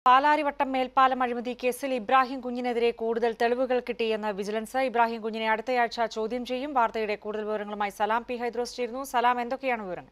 പാലാരിവട്ടം മേൽപ്പാലം അഴിമതി കേസിൽ ഇബ്രാഹിം കുഞ്ഞിനെതിരെ കൂടുതൽ തെളിവുകൾ കിട്ടിയെന്ന് വിജിലൻസ് ഇബ്രാഹിം കുഞ്ഞിനെ അടുത്തയാഴ്ച ചോദ്യം ചെയ്യും വാർത്തയുടെ കൂടുതൽ വിവരങ്ങളുമായി സലാം പി ഹൈദ്രോസ് ചേരുന്നു സലാം എന്തൊക്കെയാണ് വിവരങ്ങൾ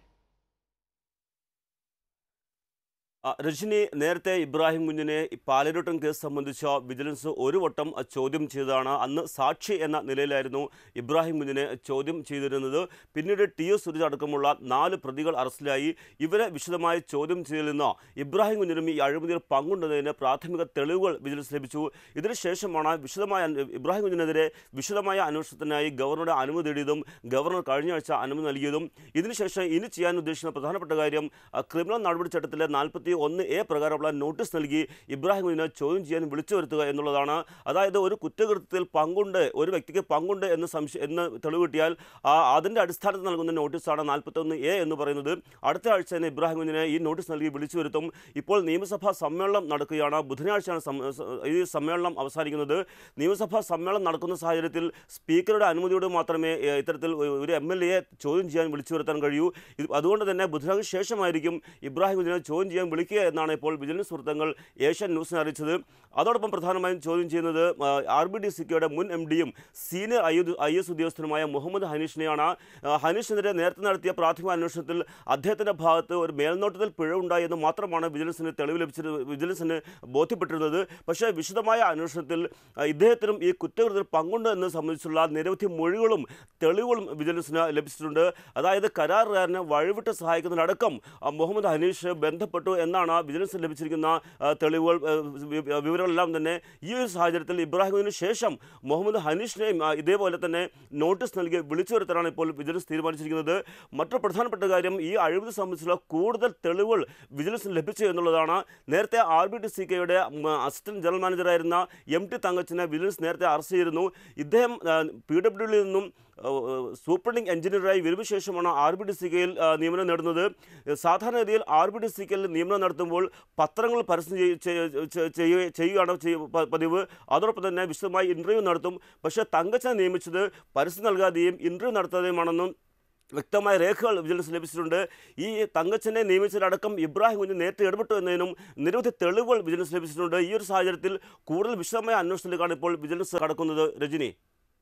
ആ, രജനി നേരത്തെ ഇബ്രാഹിം കുഞ്ഞിനെ ഈ പാലരുട്ടം കേസ് സംബന്ധിച്ച വിജിലൻസ് ഒരു വട്ടം അ, ചോദ്യം ചെയ്തതാണ് അന്ന് സാക്ഷി എന്ന നിലയിലായിരുന്നു ഇബ്രാഹിം കുഞ്ഞിനെ ചോദ്യം ചെയ്തിരുന്നത് പിന്നീട് ടി എസ് സുരജ് അടക്കമുള്ള നാല് പ്രതികൾ അറസ്റ്റിലായി ഇവരെ വിശദമായി ചോദ്യം ചെയ്തതിൽ നിന്ന് ഇബ്രാഹിം കുഞ്ഞിനും ഈ അഴിമതിയിൽ പങ്കുണ്ടെന്നതിന് പ്രാഥമിക തെളിവുകൾ വിജിലൻസ് ലഭിച്ചു ഇതിനുശേഷമാണ് വിശദമായ അന്വ- ഇബ്രാഹിം കുഞ്ഞിനെതിരെ വിശദമായ അന്വേഷണത്തിനായി ഗവർണറുടെ അനുമതി തേടിയതും ഗവർണർ കഴിഞ്ഞ ആഴ്ച അനുമതി നൽകിയതും ഇതിനുശേഷം ഇനി ചെയ്യാൻ ഉദ്ദേശിക്കുന്ന പ്രധാനപ്പെട്ട കാര്യം ആ, ക്രിമിനൽ നടപടി ചട്ടത്തിലെ നാൽപ്പത്തി ഒന്ന് എ പ്രകാരമുള്ള നോട്ടീസ് നൽകി ഇബ്രാഹിം കുഞ്ഞിനെ ചോദ്യം ചെയ്യാൻ വിളിച്ചു വരുത്തുക എന്നുള്ളതാണ് അതായത് ഒരു കുറ്റകൃത്യത്തിൽ പങ്കുണ്ട് ഒരു വ്യക്തിക്ക് പങ്കുണ്ട് എന്ന് സംശയം എന്ന് തെളിവ് കിട്ടിയാൽ ആ, അതിൻ്റെ അടിസ്ഥാനത്തിൽ നൽകുന്ന നോട്ടീസാണ് നാൽപ്പത്തൊന്ന് എ എന്ന് പറയുന്നത് അടുത്ത ആഴ്ച തന്നെ ഇബ്രാഹിം കുഞ്ഞിനെ ഈ നോട്ടീസ് നൽകി വിളിച്ചു വരുത്തും ഇപ്പോൾ നിയമസഭാ സമ്മേളനം നടക്കുകയാണ് ബുധനാഴ്ചയാണ് സം- സ- ഈ സമ്മേളനം അവസാനിക്കുന്നത് നിയമസഭാ സമ്മേളനം നടക്കുന്ന സാഹചര്യത്തിൽ സ്പീക്കറുടെ അനുമതിയോട് മാത്രമേ ഏ, ഇത്തരത്തിൽ ഒരു- ഒരു എം എൽ എയെ ചോദ്യം ചെയ്യാൻ വിളിച്ചു വരുത്താൻ കഴിയൂ ഇത് അതുകൊണ്ട് തന്നെ ബുധനാഴ്ച ശേഷമായിരിക്കും ഇബ്രാഹിം കുഞ്ഞിനെ ചോദ്യം ചെയ്യാൻ വിളിക്കുക എന്നാണ് ഇപ്പോൾ വിജിലൻസ് വൃത്തങ്ങൾ ഏഷ്യൻ ന്യൂസിനെ അറിയിച്ചത് അതോടൊപ്പം പ്രധാനമായും ചോദ്യം ചെയ്യുന്നത് ആർ ബി ഡി സിക്കയുടെ മുൻ എം ഡിയും സീനിയർ ഐ ഐ എസ് ഉദ്യോഗസ്ഥനുമായ മുഹമ്മദ് ഹനീഷിനെയാണ് ആ, ഹനീഷിനെതിരെ നേരത്തെ നടത്തിയ പ്രാഥമിക അന്വേഷണത്തിൽ അദ്ദേഹത്തിൻ്റെ ഭാഗത്ത് ഒരു മേൽനോട്ടത്തിൽ പിഴവുണ്ടായി എന്ന് മാത്രമാണ് വിജിലൻസിന് തെളിവ് ലഭിച്ചത് വിജിലൻസിന് ബോധ്യപ്പെട്ടിരുന്നത് പക്ഷേ വിശദമായ അന്വേഷണത്തിൽ ആ, ഇദ്ദേഹത്തിനും ഈ കുറ്റകൃത്യത്തിൽ പങ്കുണ്ട് എന്ന് സംബന്ധിച്ചുള്ള നിരവധി മൊഴികളും തെളിവുകളും വിജിലൻസിന് ലഭിച്ചിട്ടുണ്ട് അതായത് കരാറുകാരനെ വഴിവിട്ട് സഹായിക്കുന്നതിനടക്കം ആ, മുഹമ്മദ് ഹനീഷ് ബന്ധപ്പെട്ടു എന്നാണ് വിജിലൻസിന് ലഭിച്ചിരിക്കുന്ന ആ, തെളിവുകൾ ആ, വി- വിവരങ്ങളെല്ലാം തന്നെ ഈ ഒരു സാഹചര്യത്തിൽ ഇബ്രാഹിമിന് ശേഷം മുഹമ്മദ് ഹനീഷിനെയും ആ, ഇതേപോലെ തന്നെ നോട്ടീസ് നൽകി വിളിച്ചു വരുത്താനാണ് ഇപ്പോൾ വിജിലൻസ് തീരുമാനിച്ചിരിക്കുന്നത് മറ്റൊരു പ്രധാനപ്പെട്ട കാര്യം ഈ അഴിമതി സംബന്ധിച്ചുള്ള കൂടുതൽ തെളിവുകൾ വിജിലൻസിന് ലഭിച്ചു എന്നുള്ളതാണ് നേരത്തെ ആർ ബി ടി സി കെയുടെ അസിസ്റ്റന്റ് ജനറൽ മാനേജറായിരുന്ന എം ടി തങ്കച്ചിനെ വിജിലൻസ് നേരത്തെ അറസ്റ്റ് ചെയ്തിരുന്നു ഇദ്ദേഹം പി ഡബ്ല്യുഡിൽ നിന്നും സൂപ്രണ്ടിംഗ് എഞ്ചിനീയറായി വരുന്ന ശേഷമാണ് ആർ ബി ഡി സി കെയിൽ നിയമനം നേടുന്നത് സാധാരണഗതിയിൽ ആർ ബി ഡി സി കെയിൽ നിയമനം നടത്തുമ്പോൾ പത്രങ്ങൾ പരസ്യം ചെയ്യ- ചെയ്യ- ചെയ്യ- ചെയ്യുക- ചെയ്യുകയാണ് ചെയ്യ- പ- പതിവ് അതോടൊപ്പം തന്നെ വിശദമായി ഇൻ്റർവ്യൂ നടത്തും പക്ഷേ തങ്കച്ചനെ നിയമിച്ചത് പരസ്യം നൽകാതെയും ഇൻ്റർവ്യൂ നടത്താതെയുമാണെന്നും വ്യക്തമായ രേഖകൾ വിജിലൻസ് ലഭിച്ചിട്ടുണ്ട് ഈ തങ്കച്ചനെ നിയമിച്ചതിലടക്കം ഇബ്രാഹിം കുഞ്ഞ് നേരത്തെ ഇടപെട്ടു എന്നതിനും നിരവധി തെളിവുകൾ വിജിലൻസ് ലഭിച്ചിട്ടുണ്ട് ഈ ഒരു സാഹചര്യത്തിൽ കൂടുതൽ വിശദമായ അന്വേഷണത്തിലേക്കാണ് ഇപ്പോൾ വിജിലൻസ് കടക്കുന്നത് രജനി